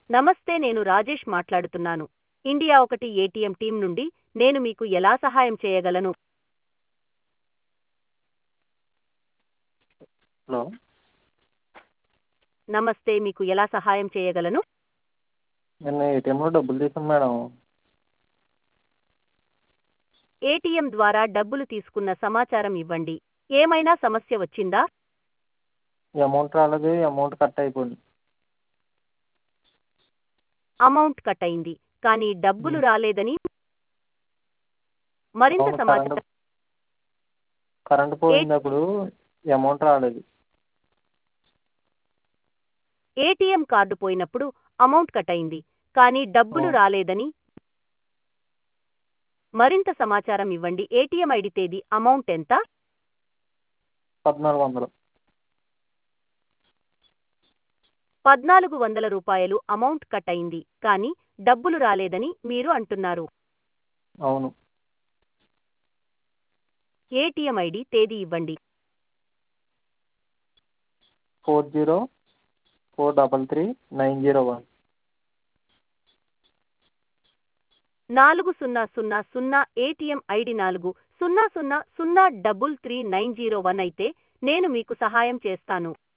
నమస్తే నేను రాజేష్ మాట్లాడుతున్నాను ఇండియా ఒకటి ఏటీఎం టీం నుండి నేను మీకు ఎలా సహాయం చేయగలను హలో నమస్తే మీకు ఎలా సహాయం చేయగలను నిన్న ఏటీఎంలో డబ్బులు తీసాం మేడం ఏటీఎం ద్వారా డబ్బులు తీసుకున్న సమాచారం ఇవ్వండి ఏమైనా సమస్య వచ్చిందా అమౌంట్ రాలేదు అమౌంట్ కట్ అయిపోయింది అమౌంట్ కట్ అయింది కానీ డబ్బులు రాలేదని మరింత అవును, సమాచారం కరెంట్ కరెంట్ పోయినప్పుడు అమౌంట్ రాలేదు ఏటీఎం కార్డు పోయినప్పుడు అమౌంట్ కట్ అయింది కానీ డబ్బులు అవును. రాలేదని మరింత సమాచారం ఇవ్వండి ఏటీఎం ఐడి తేదీ అమౌంట్ ఎంత పద్నాలుగు వందలు పద్నాలుగు వందల రూపాయలు అమౌంట్ కట్ అయింది కానీ డబ్బులు రాలేదని మీరు అంటున్నారు అవును ఏటీఎం ఐడి తేదీ ఇవ్వండి four zero four double three nine zero one నాలుగు సున్నా సున్నా సున్నా ఏటీఎం ఐడి నాలుగు సున్నా సున్నా సున్నా double three nine zero one అయితే నేను మీకు సహాయం చేస్తాను